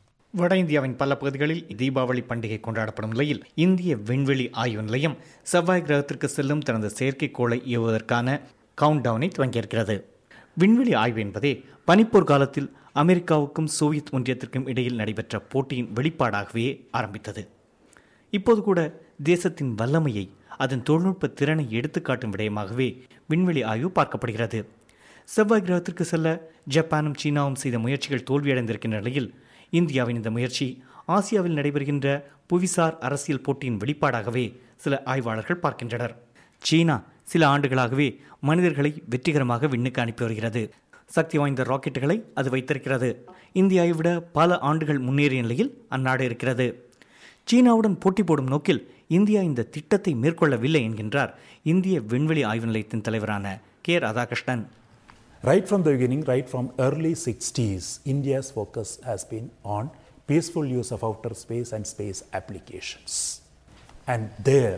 வட இந்தியாவின் பல பகுதிகளில் தீபாவளி பண்டிகை கொண்டாடப்படும் நிலையில் இந்திய விண்வெளி ஆய்வு நிலையம் செவ்வாய் கிரகத்திற்கு செல்லும் தனது செயற்கைக்கோளை ஏவுவதற்கான கவுண்ட் டவுனை துவங்கியிருக்கிறது விண்வெளி ஆய்வு என்பதே பனிப்போர் காலத்தில் அமெரிக்காவுக்கும் சோவியத் ஒன்றியத்திற்கும் இடையில் நடைபெற்ற போட்டியின் வெளிப்பாடாகவே ஆரம்பித்தது இப்போது கூட தேசத்தின் வல்லமையை அதன் தொழில்நுட்ப திறனை எடுத்துக்காட்டும் விடயமாகவே விண்வெளி ஆய்வு பார்க்கப்படுகிறது செவ்வாய் கிரகத்திற்கு செல்ல ஜப்பானும் சீனாவும் செய்த முயற்சிகள் தோல்வியடைந்திருக்கின்ற நிலையில் இந்தியாவின் இந்த முயற்சி ஆசியாவில் நடைபெறுகின்ற புவிசார் அரசியல் போட்டியின் வெளிப்பாடாகவே சில ஆய்வாளர்கள் பார்க்கின்றனர் சீனா சில ஆண்டுகளாகவே மனிதர்களை வெற்றிகரமாக விண்ணுக்கு அனுப்பி வருகிறது சக்தி வாய்ந்த ராக்கெட்டுகளை அது வைத்திருக்கிறது இந்தியாவை விட பல ஆண்டுகள் முன்னேறிய நிலையில் அந்நாடு இருக்கிறது சீனாவுடன் போட்டி போடும் நோக்கில் இந்தியா இந்த திட்டத்தை மேற்கொள்ளவில்லை என்கின்றார் இந்திய விண்வெளி ஆய்வு நிலையத்தின் தலைவரான K Radhakrishnan Right from the beginning, right from early 60s, India's focus has been on peaceful use of outer space and space applications. And there,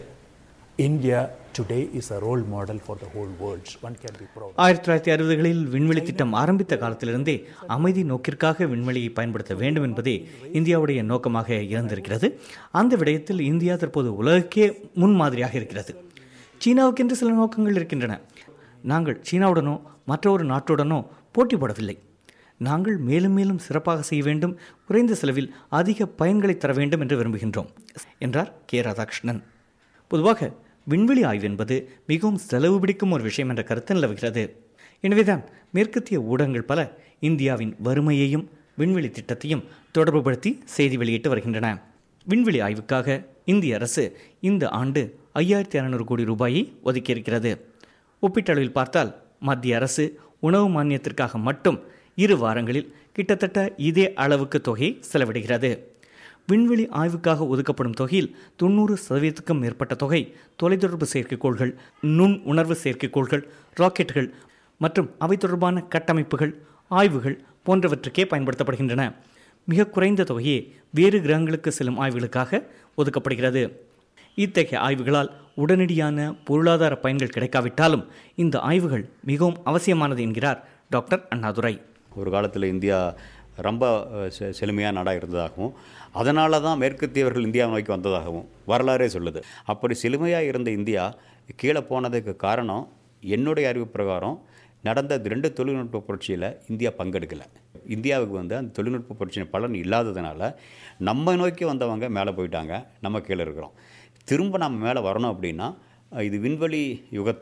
India today is a role model for the whole world. One can be proud. ஆயிரத்தி தொள்ளாயிரத்தி அறுபதுகளில் விண்வெளி திட்டம் ஆரம்பித்த காலத்திலிருந்தே அமைதி நோக்கிற்காக விண்வெளியை பயன்படுத்த வேண்டும் என்பதே இந்தியாவுடைய நோக்கமாக இருந்திருக்கிறது அந்த விடயத்தில் இந்தியா தற்போது உலகுக்கே முன்மாதிரியாக இருக்கிறது சீனாவுக்கென்று சில நோக்கங்கள் இருக்கின்றன நாங்கள் சீனாவுடனோ மற்ற ஒரு நாட்டுடனோ போட்டி போடவில்லை நாங்கள் மேலும் மேலும் சிறப்பாக செய்ய வேண்டும் குறைந்த செலவில் அதிக பயன்களை தர வேண்டும் என்று விரும்புகின்றோம் என்றார் கே ராதாகிருஷ்ணன் பொதுவாக விண்வெளி ஆய்வு என்பது மிகவும் செலவு பிடிக்கும் ஒரு விஷயம் என்ற கருத்து நிலவுகிறது எனவேதான் மேற்கத்திய ஊடகங்கள் பல இந்தியாவின் வறுமையையும் விண்வெளி திட்டத்தையும் தொடர்புபடுத்தி செய்தி வெளியிட்டு வருகின்றன விண்வெளி ஆய்வுக்காக இந்திய அரசு இந்த ஆண்டு ஐயாயிரத்தி அறநூறு கோடி ரூபாயை ஒதுக்கியிருக்கிறது ஒப்பீட்டளவில் பார்த்தால் மத்திய அரசு உணவு மானியத்திற்காக மட்டும் இரு வாரங்களில் கிட்டத்தட்ட இதே அளவுக்கு தொகை செலவிடுகிறது விண்வெளி ஆய்வுக்காக ஒதுக்கப்படும் தொகையில் தொண்ணூறு சதவீதத்துக்கும் மேற்பட்ட தொகை தொலைத்தொடர்பு செயற்கைக்கோள்கள் நுண் உணர்வு செயற்கைக்கோள்கள் ராக்கெட்டுகள் மற்றும் அவை தொடர்பான கட்டமைப்புகள் ஆய்வுகள் போன்றவற்றுக்கே பயன்படுத்தப்படுகின்றன மிக குறைந்த தொகையே வேறு கிரகங்களுக்கு செல்லும் ஆய்வுகளுக்காக ஒதுக்கப்படுகிறது இத்தகைய ஆய்வுகளால் உடனடியான பொருளாதார பயன்கள் கிடைக்காவிட்டாலும் இந்த ஆய்வுகள் மிகவும் அவசியமானது என்கிறார் டாக்டர் அண்ணாதுரை ஒரு காலத்தில் இந்தியா ரொம்ப செ செழுமையான நாடாக இருந்ததாகவும் அதனால தான் மேற்கத்தியவர்கள் இந்தியாவை நோக்கி வந்ததாகவும் வரலாறே சொல்லுது அப்படி செழுமையாக இருந்த இந்தியா கீழே போனதுக்கு காரணம் என்னுடைய அறிவு பிரகாரம் நடந்த ரெண்டு தொழில்நுட்ப புரட்சியில் இந்தியா பங்கெடுக்கலை இந்தியாவுக்கு வந்து அந்த தொழில்நுட்ப புரட்சியின் பலன் இல்லாததுனால நம்ம நோக்கி வந்தவங்க மேலே போயிட்டாங்க நம்ம கீழே இருக்கிறோம் திரும்ப நம்ம மேலே வரணும் அப்படின்னா இது விண்வெளி யுகத்தில்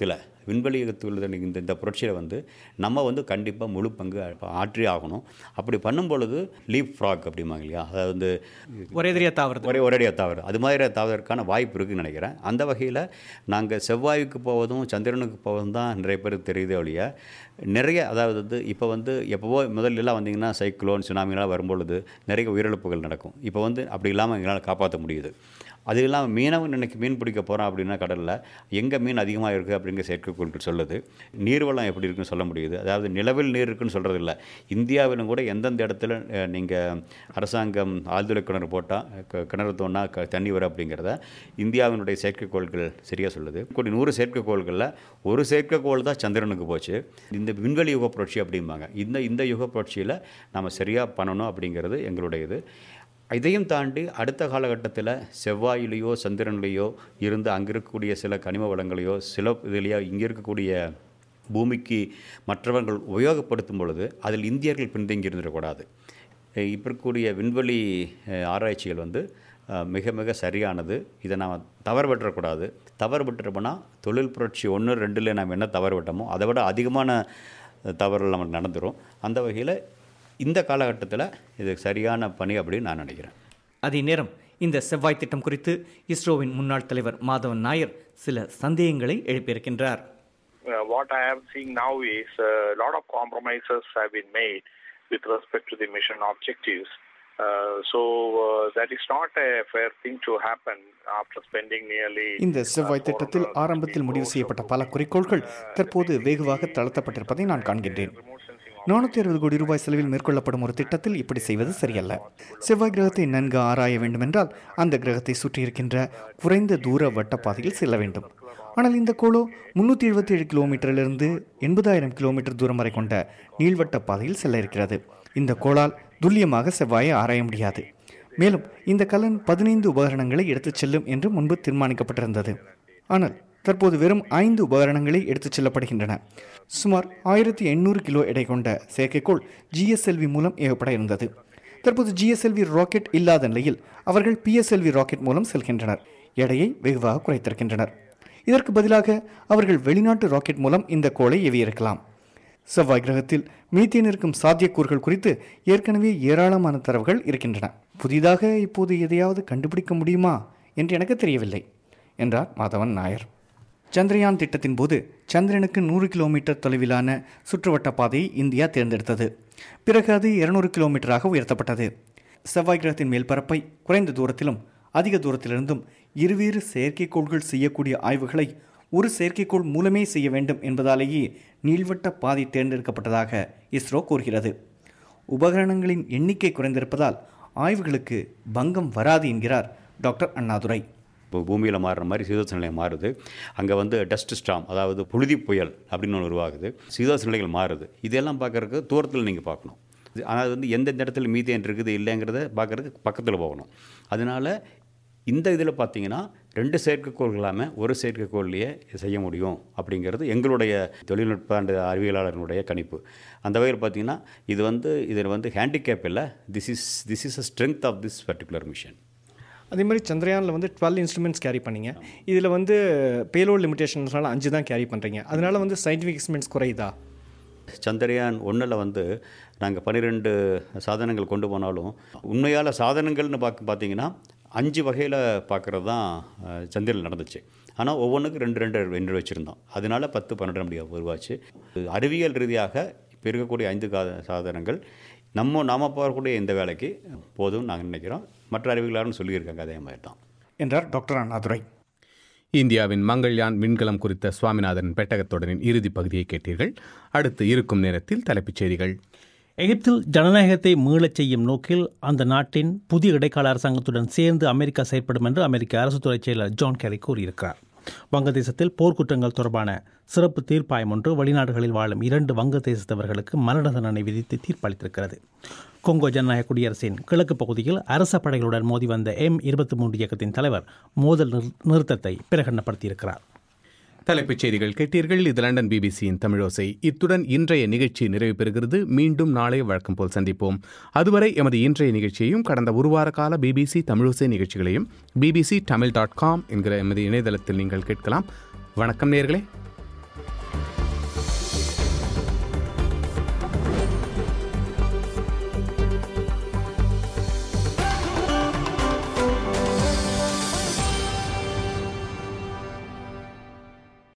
விண்வெளி யுகத்தில் இந்த இந்த புரட்சியில் வந்து நம்ம வந்து கண்டிப்பாக முழு பங்கு ஆற்றி ஆகணும் அப்படி பண்ணும் பொழுது லீப் ஃப்ராக் அப்படிம்பாங்க இல்லையா அதாவது வந்து ஒரேதிரியாக தாவறது ஒரே ஒரேடியாக தாவறது அது மாதிரி தாவதற்கான வாய்ப்பு இருக்குன்னு நினைக்கிறேன் அந்த வகையில் நாங்கள் செவ்வாய்க்கு போவதும் சந்திரனுக்கு போவதும் தான் நிறைய பேருக்கு தெரியுதே ஒழிய நிறைய அதாவது வந்து இப்போ வந்து எப்போவோ முதல்லலாம் வந்தீங்கன்னா சைக்ளோன் சுனாமிலாம் வரும்பொழுது நிறைய உயிரிழப்புகள் நடக்கும் இப்போ வந்து அப்படி இல்லாமல் எங்களால் காப்பாற்ற முடியுது அது இல்லாமல் மீனவன் இன்னைக்கு மீன் பிடிக்க போகிறான் அப்படின்னா கடலில் எங்கே மீன் அதிகமாக இருக்குது அப்படிங்கிற செயற்கைக்கோள்கள் சொல்லுது நீர்வளம் எப்படி இருக்குன்னு சொல்ல முடியுது அதாவது நிலவில் நீர் இருக்குன்னு சொல்கிறது இல்லை இந்தியாவிலும் கூட எந்தெந்த இடத்துல நீங்கள் அரசாங்கம் ஆழ்துளை கிணறு போட்டால் கிணறு தோணா க தண்ணி வரும் அப்படிங்கிறத இந்தியாவினுடைய செயற்கைக்கோள்கள் சரியாக சொல்லுது கூடி நூறு செயற்கைக்கோள்களில் ஒரு செயற்கைக்கோள் தான் சந்திரனுக்கு போச்சு இந்த விண்வெளி யுக புரட்சி அப்படிம்பாங்க இந்த இந்த யுக புரட்சியில் நம்ம சரியாக பண்ணணும் அப்படிங்கிறது எங்களுடைய இது இதையும் தாண்டி அடுத்த காலகட்டத்தில் செவ்வாயிலேயோ சந்திரன்லேயோ இருந்து அங்கே இருக்கக்கூடிய சில கனிம வளங்களையோ சில இதுலையோ இங்கே இருக்கக்கூடிய பூமிக்கு மற்றவர்கள் உபயோகப்படுத்தும் பொழுது அதில் இந்தியர்கள் பின்தங்கி இருந்துடக்கூடாது இப்போ இருக்கக்கூடிய விண்வெளி ஆராய்ச்சிகள் வந்து மிக மிக சரியானது இதை நாம் தவறு விட்டுறக்கூடாது தவறு விட்டுறோம்னா தொழில் புரட்சி ஒன்று ரெண்டில் நாம் என்ன தவறு விட்டோமோ அதை விட அதிகமான தவறுகள் நமக்கு நடந்துடும் அந்த வகையில் இந்த காலகட்டத்தில் இது சரியான பணி அப்படின்னு நான் நினைக்கிறேன் அதே நேரம் இந்த செவ்வாய் திட்டம் குறித்து இஸ்ரோவின் முன்னாள் தலைவர் மாதவன் நாயர் சில சந்தேகங்களை எழுப்பியிருக்கின்றார் Uh, what I am seeing now is a lot of compromises have been made with respect to the mission objectives. Uh, so uh, that is not a fair thing to happen after spending nearly இந்த செவ்வாய் திட்டத்தில் ஆரம்பத்தில் முடிவு செய்யப்பட்ட பல குறிக்கோள்கள் தற்போது வெகுவாக தளர்த்தப்பட்டிருப்பதை நான் காண்கின்றேன் நானூற்றி அறுபது கோடி ரூபாய் செலவில் மேற்கொள்ளப்படும் ஒரு திட்டத்தில் இப்படி செய்வது சரியல்ல செவ்வாய் கிரகத்தை நன்கு ஆராய வேண்டுமென்றால் அந்த கிரகத்தை சுற்றியிருக்கின்ற குறைந்த தூர வட்டப்பாதையில் செல்ல வேண்டும் ஆனால் இந்த கோளோ முன்னூற்றி எழுபத்தி ஏழு கிலோமீட்டரிலிருந்து எண்பதாயிரம் கிலோமீட்டர் தூரம் வரை கொண்ட நீள்வட்ட பாதையில் செல்ல இருக்கிறது இந்த கோளால் துல்லியமாக செவ்வாயை ஆராய முடியாது மேலும் இந்த கலன் பதினைந்து உபகரணங்களை எடுத்துச் செல்லும் என்று முன்பு தீர்மானிக்கப்பட்டிருந்தது ஆனால் தற்போது வெறும் ஐந்து உபகரணங்களை எடுத்துச் செல்லப்படுகின்றன சுமார் ஆயிரத்தி எண்ணூறு கிலோ எடை கொண்ட செயற்கைக்கோள் ஜிஎஸ்எல்வி மூலம் ஏவப்பட இருந்தது தற்போது ஜிஎஸ்எல்வி ராக்கெட் இல்லாத நிலையில் அவர்கள் பிஎஸ்எல்வி ராக்கெட் மூலம் செல்கின்றனர் எடையை வெகுவாக குறைத்திருக்கின்றனர் இதற்கு பதிலாக அவர்கள் வெளிநாட்டு ராக்கெட் மூலம் இந்த கோளை ஏவியிருக்கலாம் செவ்வாய் கிரகத்தில் மீத்தேன் இருக்கும் சாத்தியக்கூறுகள் குறித்து ஏற்கனவே ஏராளமான தரவுகள் இருக்கின்றன புதிதாக இப்போது எதையாவது கண்டுபிடிக்க முடியுமா என்று எனக்கு தெரியவில்லை என்றார் மாதவன் நாயர் சந்திரயான் திட்டத்தின் போது சந்திரனுக்கு நூறு கிலோமீட்டர் தொலைவிலான சுற்றுவட்ட பாதையை இந்தியா தேர்ந்தெடுத்தது பிறகு அது இருநூறு கிலோமீட்டராக உயர்த்தப்பட்டது செவ்வாய் கிரகத்தின் மேல்பரப்பை குறைந்த தூரத்திலும் அதிக தூரத்திலிருந்தும் இருவேறு செயற்கைக்கோள்கள் செய்யக்கூடிய ஆய்வுகளை ஒரு செயற்கைக்கோள் மூலமே செய்ய வேண்டும் என்பதாலேயே நீள்வட்ட பாதை தேர்ந்தெடுக்கப்பட்டதாக இஸ்ரோ கூறுகிறது உபகரணங்களின் எண்ணிக்கை குறைந்திருப்பதால் ஆய்வுகளுக்கு பங்கம் வராது என்கிறார் டாக்டர் அண்ணாதுரை இப்போ பூமியில் மாறுற மாதிரி சீதோச நிலை மாறுது அங்கே வந்து டஸ்ட் ஸ்டாம் அதாவது புழுதி புயல் அப்படின்னு ஒன்று உருவாகுது சீதோச நிலைகள் மாறுது இதெல்லாம் பார்க்குறதுக்கு தூரத்தில் நீங்கள் பார்க்கணும் ஆனால் வந்து எந்தெந்த இடத்துல மீத்தேன் இருக்குது இல்லைங்கிறத பார்க்குறதுக்கு பக்கத்தில் போகணும் அதனால் இந்த இதில் பார்த்தீங்கன்னா ரெண்டு செயற்கைக்கோள்களாமல் ஒரு செயற்கைக்கோள்லையே செய்ய முடியும் அப்படிங்கிறது எங்களுடைய தொழில்நுட்ப அந்த அறிவியலாளர்களுடைய கணிப்பு அந்த வகையில் பார்த்தீங்கன்னா இது வந்து இதில் வந்து ஹேண்டிகேப் இல்லை this is this is a strength of this particular mission அதே மாதிரி சந்திரயானில் வந்து டுவெல் இன்ஸ்ட்ருமெண்ட்ஸ் கேரி பண்ணீங்க இதில் வந்து பேலோட் லிமிடேஷன்ஸ்னால அஞ்சு தான் கேரி பண்ணுறீங்க அதனால வந்து சயின்டிஃபிக் எக்ஸ்பெரிமெண்ட்ஸ் குறையுதா சந்திரயான் ஒன்றில் வந்து நாங்கள் பன்னிரெண்டு சாதனங்கள் கொண்டு போனாலும் உண்மையால் சாதனங்கள்னு பார்க்க பார்த்தீங்கன்னா அஞ்சு வகையில் பார்க்குறது தான் சந்திரனில் நடந்துச்சு ஆனால் ஒவ்வொன்றுக்கும் ரெண்டு ரெண்டு ரெண்டு வச்சுருந்தோம் அதனால பத்து பன்னெண்டு முடியாது உருவாச்சு அறிவியல் ரீதியாக இப்போ இருக்கக்கூடிய ஐந்து கா சாதனங்கள் நம்ம நாம் போகக்கூடிய இந்த வேலைக்கு போதும் நாங்கள் நினைக்கிறோம் மற்ற அறிவியலாளரும் சொல்லியிருக்காங்க அதே மாதிரி தான் என்றார் டாக்டர் அண்ணாதுரை இந்தியாவின் மங்கள்யான் விண்கலம் குறித்த சுவாமிநாதன் பெட்டகத்தொடரின் இறுதிப் பகுதியை கேட்டீர்கள் அடுத்து இருக்கும் நேரத்தில் தலைப்புச் செய்திகள் எகிப்தில் ஜனநாயகத்தை மீளச் செய்யும் நோக்கில் அந்த நாட்டின் புதிய இடைக்கால அரசாங்கத்துடன் சேர்ந்து அமெரிக்கா செயற்படும் என்று அமெரிக்க அரசுத்துறை செயலர் ஜான் கேரி கூறியிருக்கிறார் வங்கதேசத்தில் போர்க்குற்றங்கள் தொடர்பான சிறப்பு தீர்ப்பாயம் ஒன்று வெளிநாடுகளில் வாழும் இரண்டு வங்கதேசத்தவர்களுக்கு மரண தண்டனை விதித்து தீர்ப்பளித்திருக்கிறது கொங்கோ ஜனநாயக குடியரசின் கிழக்கு பகுதியில் அரச படைகளுடன் மோதி வந்த எம் இருபத்தி மூன்று இயக்கத்தின் தலைவர் மோதல் நிறுத்தத்தை பிரகடனப்படுத்தியிருக்கிறார் தலைப்புச் செய்திகள் கேட்டீர்கள் இது லண்டன் பிபிசியின் தமிழோசை இத்துடன் இன்றைய நிகழ்ச்சி நிறைவு பெறுகிறது மீண்டும் நாளை வழக்கம் போல் சந்திப்போம் அதுவரை எமது இன்றைய நிகழ்ச்சியையும் கடந்த ஒரு வார கால பிபிசி தமிழோசை நிகழ்ச்சிகளையும் பிபிசி தமிழ் டாட் காம் என்கிற எமது இணையதளத்தில் நீங்கள் கேட்கலாம் வணக்கம் நேர்களே